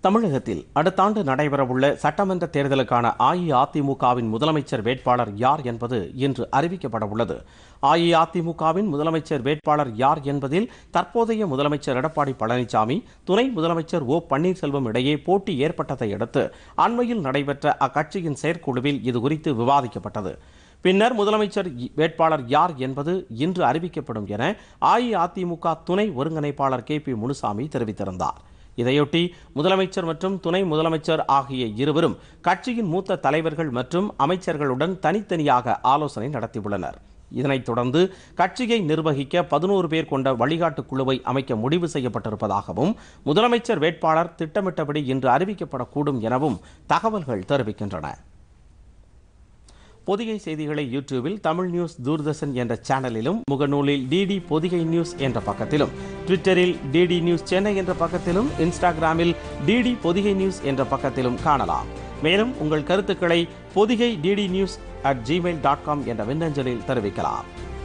தமிழகத்தில் அடுத்த ஆண்டு நடைபெறவுள்ள சட்டமன்ற தேர்தலுக்கான அஇஅதிமுகவின் முதலமைச்சர் வேட்பாளர் யார் என்பது இன்று அறிவிக்கப்பட உள்ளது அஇஅதிமுகவின் முதலமைச்சர் வேட்பாளர் யார் என்பதில் தற்போதைய முதலமைச்சர் எடப்பாடி பழனிசாமி துணை முதலமைச்சர் ஓ பன்னீர்செல்வம் இடையே போட்டி ஏற்பட்டதை அடுத்து அண்மையில் நடைபெற்ற அக்கட்சியின் செயற்குழுவில் இதுகுறித்து விவாதிக்கப்பட்டது பின்னர் முதலமைச்சர் வேட்பாளர் யார் என்பது இன்று அறிவிக்கப்படும் என அஇஅதிமுக துணை ஒருங்கிணைப்பாளர் கே பி முனுசாமி தெரிவித்திருந்தார் இதையொட்டி முதலமைச்சர் மற்றும் துணை முதலமைச்சர் ஆகிய இருவரும் கட்சியின் மூத்த தலைவர்கள் மற்றும் அமைச்சர்களுடன் தனித்தனியாக ஆலோசனை நடத்தியுள்ளனர் இதனைத் தொடர்ந்து கட்சியை நிர்வகிக்க பதினோரு பேர் கொண்ட வழிகாட்டு குழுவை அமைக்க முடிவு செய்யப்பட்டிருப்பதாகவும் முதலமைச்சர் வேட்பாளர் திட்டமிட்டபடி இன்று அறிவிக்கப்படக்கூடும் எனவும் தகவல்கள் தெரிவிக்கின்றன பொதிகை செய்திகளை யூடியூபில் தமிழ் நியூஸ் தூர்தர்ஷன் என்ற சேனலிலும் முகநூலில் டிடி பொதிகை நியூஸ் என்ற பக்கத்திலும் ட்விட்டரில் டிடி நியூஸ் சென்னை என்ற பக்கத்திலும் இன்ஸ்டாகிராமில் டிடி பொதிகை நியூஸ் என்ற பக்கத்திலும் காணலாம் மேலும் உங்கள் கருத்துக்களை Podhigai DD news at Gmail dot com என்ற மின்னஞ்சலில் தெரிவிக்கலாம்